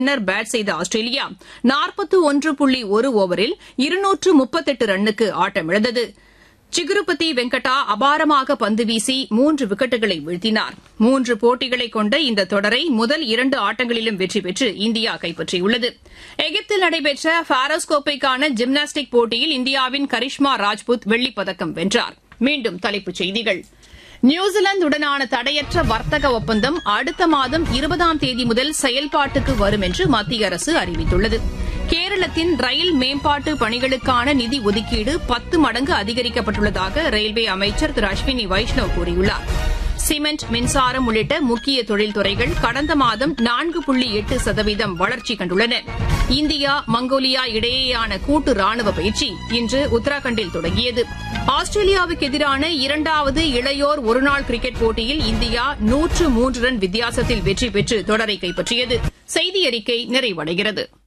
பின்னர் பேட் செய்த ஆஸ்திரேலியா நாற்பத்து ஒன்று புள்ளி ஒரு ஓவரில் இருநூற்று முப்பத்தெட்டு ரன்னுக்கு ஆட்டமிழந்தது சிகுருபதி வெங்கடா அபாரமாக பந்து வீசி மூன்று விக்கெட்டுகளை வீழ்த்தினார் மூன்று போட்டிகளை கொண்ட இந்த தொடரை முதல் இரண்டு ஆட்டங்களிலும் வெற்றி பெற்று இந்தியா கைப்பற்றியுள்ளது எகிப்தில் நடைபெற்ற பாரஸ் கோப்பைக்கான ஜிம்னாஸ்டிக் போட்டியில் இந்தியாவின் கரிஷ்மா ராஜ்புத் வெள்ளிப் பதக்கம் வென்றார் மீண்டும் தலைப்புச் செய்திகள் நியூசிலாந்துடனான தடையற்ற வர்த்தக ஒப்பந்தம் அடுத்த மாதம் இருபதாம் தேதி முதல் செயல்பாட்டுக்கு வரும் என்று மத்திய அரசு அறிவித்துள்ளது கேரளத்தின் ரயில் மேம்பாட்டு பணிகளுக்கான நிதி ஒதுக்கீடு பத்து மடங்கு அதிகரிக்கப்பட்டுள்ளதாக ரயில்வே அமைச்சர் திரு அஸ்வினி வைஷ்ணவ் கூறியுள்ளார் சிமெண்ட் மின்சாரம் உள்ளிட்ட முக்கிய தொழில்துறைகள் கடந்த மாதம் நான்கு புள்ளி எட்டு சதவீதம் வளர்ச்சி கண்டுள்ளன இந்தியா மங்கோலியா இடையேயான கூட்டு ராணுவ பயிற்சி இன்று உத்தராகண்டில் தொடங்கியது ஆஸ்திரேலியாவுக்கு எதிரான இரண்டாவது இளையோர் ஒருநாள் கிரிக்கெட் போட்டியில் இந்தியா நூற்று மூன்று ரன் வித்தியாசத்தில் வெற்றி பெற்று தொடரை கைப்பற்றியது செய்தி அறிக்கை நிறைவடைகிறது